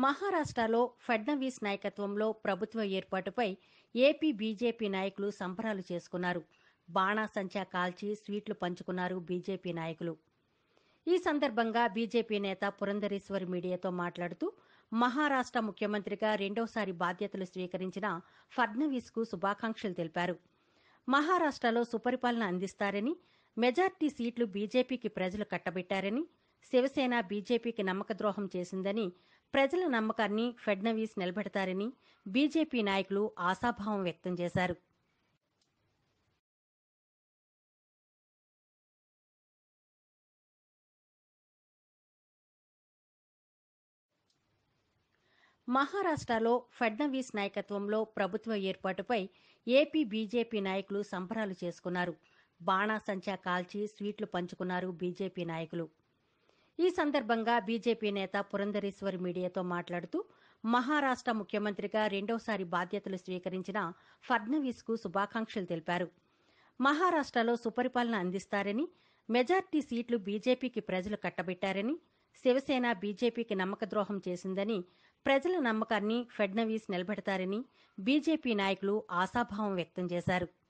మహారాష్ట్రలో ఫడ్నవీస్ నాయకత్వంలో ప్రభుత్వ ఏర్పాటుపై ఏపీ బీజేపీ నాయకులు సంబరాలు చేసుకున్నారు బాణాసంచా కాల్చి స్వీట్లు పంచుకున్నారు బీజేపీ నాయకులు ఈ సందర్భంగా బీజేపీ నేత పురంధరేశ్వరి మీడియాతో మాట్లాడుతూ మహారాష్ట్ర ముఖ్యమంత్రిగా రెండోసారి బాధ్యతలు స్వీకరించిన ఫడ్నవీస్ కు శుభాకాంక్షలు తెలిపారు మహారాష్ట్రలో సుపరిపాలన అందిస్తారని మెజార్టీ సీట్లు బీజేపీకి ప్రజలు కట్టబెట్టారని శివసేన బీజేపీకి నమ్మకద్రోహం చేసిందని ప్రజల నమ్మకాన్ని ఫడ్నవీస్ నిలబెడతారని బీజేపీ నాయకులు ఆశాభావం వ్యక్తం చేశారు మహారాష్ట్రలో ఫడ్నవీస్ నాయకత్వంలో ప్రభుత్వ ఏర్పాటుపై ఏపీ బీజేపీ నాయకులు సంబరాలు చేసుకున్నారు బాణాసంచా కాల్చి స్వీట్లు పంచుకున్నారు బీజేపీ నాయకులు ఈ సందర్భంగా బీజేపీ నేత పురంధరేశ్వరి మీడియాతో మాట్లాడుతూ మహారాష్ట్ర ముఖ్యమంత్రిగా రెండోసారి బాధ్యతలు స్వీకరించిన ఫడ్నవీస్ కు శుభాకాంక్షలు తెలిపారు మహారాష్ట్రలో సుపరిపాలన అందిస్తారని మెజార్టీ సీట్లు బీజేపీకి ప్రజలు కట్టబెట్టారని శివసేన బీజేపీకి నమ్మకద్రోహం చేసిందని ప్రజల నమ్మకాన్ని ఫడ్నవీస్ నిలబెడతారని బీజేపీ నాయకులు ఆశాభావం వ్యక్తం చేశారు